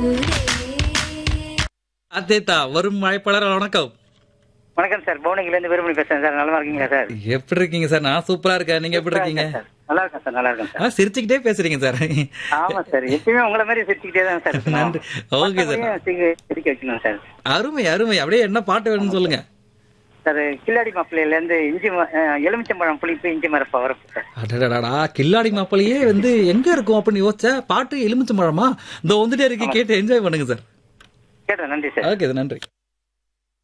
அதேதா வரும் மழைப்பாளர் வணக்கம் வணக்கம் சார் பவுனிங்ல இருந்து விரும்பி பேசுறேன் சார் நல்லா இருக்கீங்களா சார் எப்படி இருக்கீங்க சார் நான் சூப்பரா இருக்கேன் நீங்க எப்படி இருக்கீங்க சார் நல்லா இருக்கேன் சார் நல்லா இருக்கேன் சார் ஆ சிரிச்சுக்கிட்டே பேசுறீங்க சார் ஆமா சார் எப்பயுமே உங்களை மாதிரி சிரிச்சுக்கிட்டே தான் சார் இருக்கணும். நன்றி. Okay sir. மத்தவங்களையும் சிரி- சிரிக்க வைக்கணும் சார் அருமை அருமை அப்படியே என்ன பாட்டு வேணும்னு சொல்லுங்க சார் கில்லாடி மாப்பிள்ளையில இருந்து இஞ்சி ம- அஹ், எலுமிச்சம்பழம் புளிப்பு இஞ்சி மரப்பா வரப்பு சார் அடடடடா கில்லாடி மாப்பிளையே வந்து எங்க இருக்கும் அப்படின்னு யோசிச்சா பாட்டு எலுமிச்சம்பழமா இந்த வந்துட்டே இருக்கு கேட்டு என்ஜாய் பண்ணுங்க சார் கேட்டேன் நன்றி சார் ஓகே நன்றி